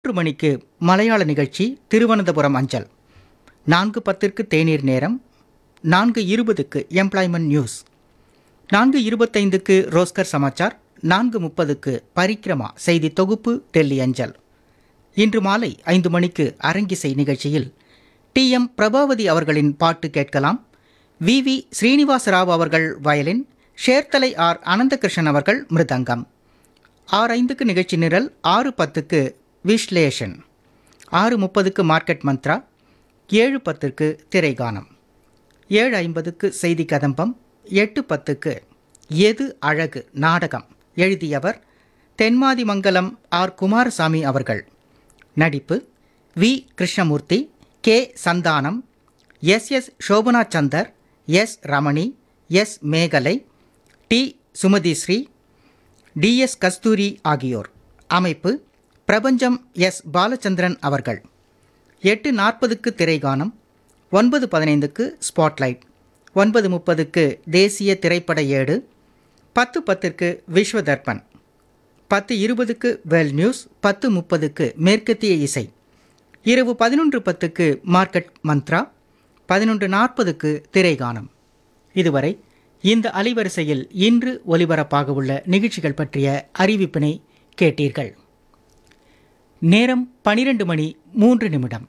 மூன்று மணிக்கு மலையாள நிகழ்ச்சி திருவனந்தபுரம் அஞ்சல் நான்கு பத்திற்கு தேநீர் நேரம் நான்கு இருபதுக்கு எம்ப்ளாய்மெண்ட் நியூஸ் நான்கு இருபத்தைந்துக்கு ரோஸ்கர் சமாச்சார் நான்கு முப்பதுக்கு பரிக்ரமா செய்தி தொகுப்பு டெல்லி அஞ்சல் இன்று மாலை ஐந்து மணிக்கு அரங்கிசை நிகழ்ச்சியில் டி எம் பிரபாவதி அவர்களின் பாட்டு கேட்கலாம் வி வி ஸ்ரீனிவாசராவ் அவர்கள் வயலின் ஷேர்தலை ஆர் அனந்தகிருஷ்ணன் அவர்கள் மிருதங்கம் ஆறு ஐந்துக்கு நிகழ்ச்சி நிரல் ஆறு பத்துக்கு விஸ்லேஷன் ஆறு முப்பதுக்கு மார்க்கெட் மந்த்ரா ஏழு பத்துக்கு திரைகானம் ஏழு ஐம்பதுக்கு செய்தி கதம்பம் எட்டு பத்துக்கு எது அழகு நாடகம் எழுதியவர் தென்மாதிமங்கலம் ஆர் குமாரசாமி அவர்கள் நடிப்பு V Krishnamurthy K Santhanam S S Sobana Chandar S Ramani S Megalai D Sumathisri DS Kasthuri ஆகியோர் அமைப்பு பிரபஞ்சம் எஸ் பாலச்சந்திரன் அவர்கள் எட்டு நாற்பதுக்கு திரைகானம் ஒன்பது பதினைந்துக்கு ஸ்பாட்லைட் ஒன்பது முப்பதுக்கு தேசிய திரைப்பட ஏடு பத்து பத்திற்கு விஸ்வ தர்ப்பன் பத்து இருபதுக்கு வெல் நியூஸ் பத்து முப்பதுக்கு மேற்கத்திய இசை இரவு பதினொன்று பத்துக்கு மார்க்கெட் மந்த்ரா பதினொன்று நாற்பதுக்கு திரைகானம் இதுவரை இந்த அலைவரிசையில் இன்று ஒலிபரப்பாக உள்ள நிகழ்ச்சிகள் பற்றிய அறிவிப்பினை கேட்டீர்கள் நேரம் பனிரெண்டு மணி மூன்று நிமிடம்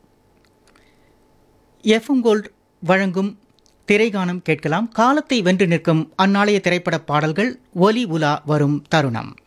எஃப்எம் கோல்ட் வழங்கும் திரைகானம் கேட்கலாம் காலத்தை வென்று நிற்கும் அந்நாளைய திரைப்பட பாடல்கள் ஒலி உலா வரும் தருணம்